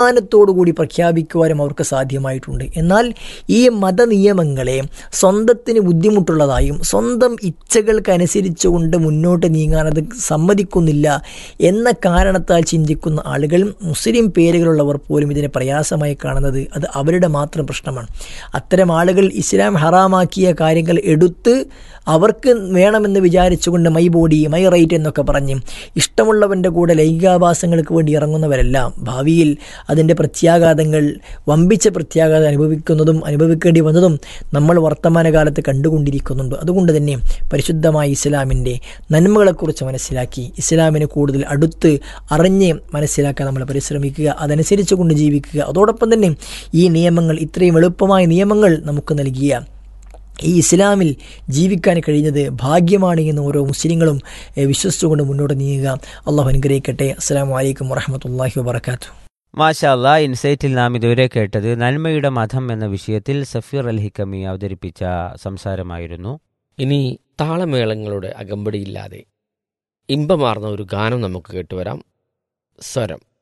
അഭിമാനത്തോടുകൂടി പ്രഖ്യാപിക്കുവാനും അവർക്ക് സാധ്യമായിട്ടുണ്ട് എന്നാൽ ഈ മതനിയമങ്ങളെ സ്വന്തത്തിന് ബുദ്ധിമുട്ടുള്ളതായും സ്വന്തം ഇച്ഛകൾക്കനുസരിച്ചുകൊണ്ട് മുന്നോട്ട് നീങ്ങാൻ അത് സമ്മതിക്കുന്നില്ല എന്ന കാരണത്താൽ ചിന്തിക്കുന്ന ആളുകൾ മുസ്ലിം പേരുകളുള്ളവർ പോലും ഇതിനെ പ്രയാസമായി കാണുന്നത് അത് അവരുടെ മാത്രം പ്രശ്നമാണ് അത്തരം ആളുകൾ ഇസ്ലാം ഹറാമാക്കിയ കാര്യങ്ങൾ എടുത്ത് അവർക്ക് വേണമെന്ന് വിചാരിച്ചുകൊണ്ട് മൈ ബോഡി മൈ റൈറ്റ് എന്നൊക്കെ പറഞ്ഞ് ഇഷ്ടമുള്ളവൻ്റെ കൂടെ ലൈംഗികാഭാസങ്ങൾക്ക് വേണ്ടി ഇറങ്ങുന്നവരെല്ലാം ഭാവിയിൽ അതിൻ്റെ പ്രത്യാഘാതങ്ങൾ വമ്പിച്ച പ്രത്യാഘാതം അനുഭവിക്കുന്നതും അനുഭവിക്കേണ്ടി വന്നതും നമ്മൾ വർത്തമാനകാലത്ത് കണ്ടുകൊണ്ടിരിക്കുന്നുണ്ട് അതുകൊണ്ട് തന്നെ പരിശുദ്ധമായ ഇസ്ലാമിൻ്റെ നന്മകളെക്കുറിച്ച് മനസ്സിലാക്കി ഇസ്ലാമിനെ കൂടുതൽ അടുത്ത് അറിഞ്ഞ് മനസ്സിലാക്കാൻ നമ്മൾ പരിശ്രമിക്കുക അതനുസരിച്ച് കൊണ്ട് ജീവിക്കുക അതോടൊപ്പം തന്നെ ഈ നിയമങ്ങൾ ഇത്രയും എളുപ്പമായ നിയമങ്ങൾ നമുക്ക് നൽകിയ ഈ ഇസ്ലാമിൽ ജീവിക്കാൻ കഴിയുന്നത് ഭാഗ്യമാണ് എന്ന് ഓരോ മുസ്ലിങ്ങളും ഏഹ്, വിശ്വസിച്ചുകൊണ്ട് മുന്നോട്ട് നീങ്ങുക അള്ളാഹു അനുഗ്രഹിക്കട്ടെ അസ്സാം വലൈക്കും വറഹമത്തല്ലാഹി വാബർക്കാത്തു മാഷാല്ല ഇൻസൈറ്റിൽ നാം ഇതുവരെ കേട്ടത് നന്മയുടെ മതം എന്ന വിഷയത്തിൽ സഫീർ അൽ ഹിക്കമി അവതരിപ്പിച്ച സംസാരമായിരുന്നു ഇനി താളമേളങ്ങളുടെ അകമ്പടിയില്ലാതെ ഇമ്പമാർന്ന ഒരു ഗാനം നമുക്ക് കേട്ടുവരാം സ്വരം